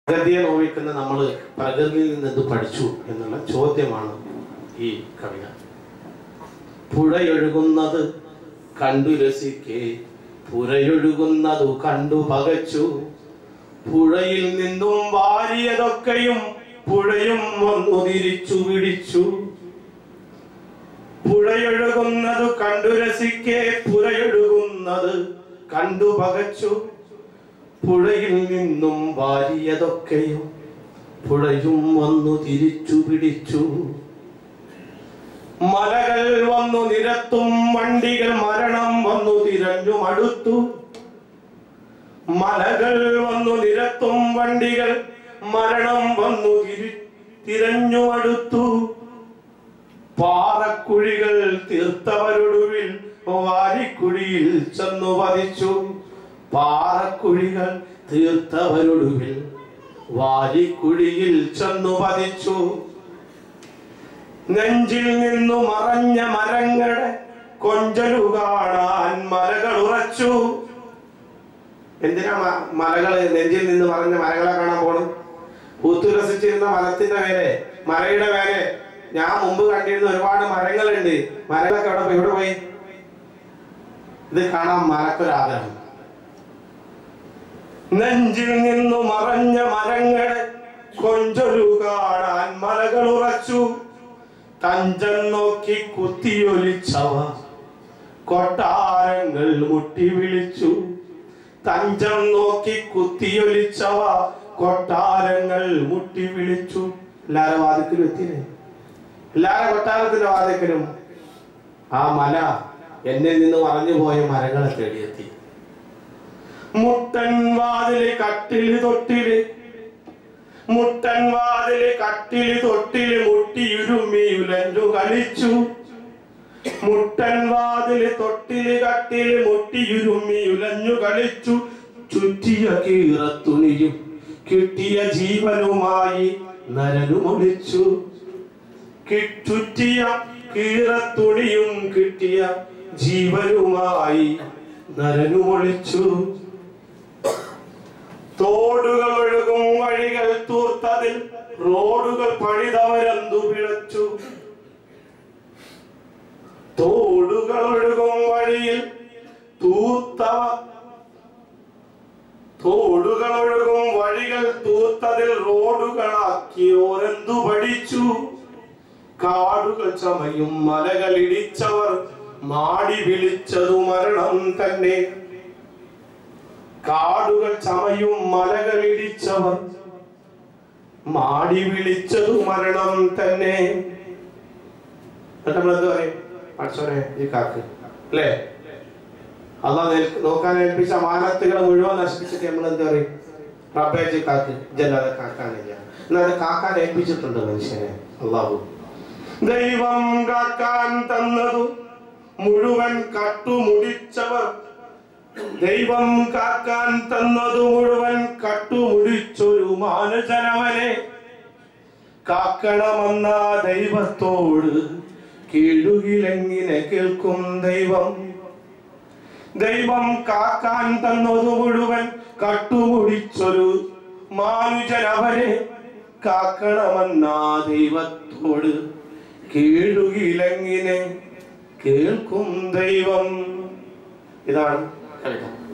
പ്രകൃതിയെ നോവിക്കുന്ന നമ്മൾ പ്രകൃതിയിൽ നിന്ന് എന്ത് പഠിച്ചു എന്നുള്ള ചോദ്യമാണ് ഈ കവിത പുഴയൊഴുകുന്നത് കണ്ടു രസിക്കേ പുഴയൊഴുകുന്നതു കണ്ടു പകച്ചു പുഴയിൽ നിന്നും വാരിയതൊക്കെയും പുഴയും വന്നു തിരിച്ചു പിടിച്ചു പുഴയൊഴുകുന്നത് കണ്ടു രസിക്കേ പുഴയൊഴുകുന്നത് കണ്ടു പകച്ചു പുഴയിൽ നിന്നും വാരിയതൊക്കെയും പുഴയും വന്നു തിരിച്ചു പിടിച്ചു മലകൾ വന്നു നിരത്തും വണ്ടികൾ മരണം വന്നു തിരഞ്ഞു മടുത്തു മലകൾ വന്നു നിരത്തും വണ്ടികൾ മരണം വന്നു തിരി തിരഞ്ഞു അടുത്തു പാറക്കുഴികൾ തീർത്തവരൊടുവിൽ വാരിക്കുഴിയിൽ ചെന്നു പതിച്ചു പാറക്കുഴികൾ തീർത്തവരൊടുവിൽ വാരിക്കുഴിയിൽ ചെന്നു പതിച്ചു നെഞ്ചിൽ നിന്നു മറഞ്ഞ മരങ്ങളെ കൊഞ്ചലു കാണാൻ മലകൾ ഉറച്ചു എന്തിനാ മ- മലകള് നെഞ്ചിൽ നിന്ന് മറഞ്ഞ മലകളെ കാണാൻ പോണു പൂത്തുരസിച്ചിരുന്ന മരത്തിന്റെ മേലെ മലയുടെ മേലെ ഞാൻ മുമ്പ് കണ്ടിരുന്ന ഒരുപാട് മരങ്ങളുണ്ട് മരങ്ങളൊക്കെ എവിടെ പോയി എവിടെ പോയി ഇത് കാണാൻ മലക്കൊരാഗ്രഹം നെഞ്ചിൽ നിന്നു മറഞ്ഞ മരങ്ങളെ കൊഞ്ചൊരു കാണാൻ മലകൾ ഉറച്ചു തഞ്ചം നോക്കി കുത്തിയൊലിച്ചവ കൊട്ടാരങ്ങൾ മുട്ടി വിളിച്ചു തഞ്ചം നോക്കി കുത്തിയൊലിച്ചവ കൊട്ടാരങ്ങൾ മുട്ടി വിളിച്ചു എല്ലാരും വാതിക്കലും എത്തിയില്ലേ എല്ലാരും കൊട്ടാരത്തിന്റെ വാതിക്കലും ആ മല എന്നിൽ നിന്ന് മറഞ്ഞു പോയ മരങ്ങളെ തേടിയെത്തി മുട്ടൻ വാതില് കട്ടില് തൊട്ടില് മുട്ടൻ വാതില് കട്ടില് തൊട്ടില് മുട്ടിയുരുമ്മി ഉലഞ്ഞു കളിച്ചു മുട്ടൻ വാതില് തൊട്ടില് കട്ടില് മുട്ടിയുരുമ്മി ഉലഞ്ഞു കളിച്ചു ചുറ്റിയ കീറത്തുണിയും കിട്ടിയ ജീവനുമായി നരനു ഒളിച്ചു കി- ചുറ്റിയ കീറത്തുണിയും കിട്ടിയ ജീവനുമായി നരനു ഒളിച്ചു തോടുകൾ ഒഴുകും വഴികൾ തൂർത്തതിൽ റോഡുകൾ പണിതവരെന്തു പിഴച്ചു തോടുകൾ ഒഴുകും വഴിയിൽ തൂർത്തവ തോടുകൾ ഒഴുകും വഴികൾ തൂർത്തതിൽ റോഡുകളാക്കിയോരെന്തു പഠിച്ചു കാടുകൾ ചമയും മലകൾ ഇടിച്ചവർ മാടി വിളിച്ചതു മരണം തന്നെ കാടുകൾ ചമയും മലകൾ ഇടിച്ചവർ മാടി വിളിച്ചതു മരണം തന്നെ എന്നിട്ട് നമ്മൾ എന്ത് പറയും പഠിച്ചോനെ ഈ കാക്ക് അല്ലേ അല്ല നോക്കാൻ ഏൽപ്പിച്ച മാനത്തുകളെ മുഴുവൻ നശിപ്പിച്ചിട്ട് നമ്മൾ എന്ത് പറയും റബ്ബേജ് കാക്ക് ജല്ലാതെ കാക്കാനില്ല എന്നാൽ കാക്കാൻ ഏൽപ്പിച്ചിട്ടുണ്ട് മനുഷ്യനെ അള്ളാഹു ദൈവം കാക്കാൻ തന്നതു മുഴുവൻ കട്ടുമുടിച്ചവർ ദൈവം കാക്കാൻ തന്നതു മുഴുവൻ കട്ടുമുടിച്ചൊരു മാനുജനവനെ കാക്കണമെന്ന ദൈവത്തോട് കീഴുകിലെങ്ങിനെ കേൾക്കും ദൈവം ദൈവം കാക്കാൻ തന്നതു മുഴുവൻ കട്ടുമുടിച്ചൊരു മാനുജനവനെ കാക്കണമെന്ന ദൈവത്തോട് കീഴുകിലെങ്ങിനെ കേൾക്കും ദൈവം ഇതാണ് കവിത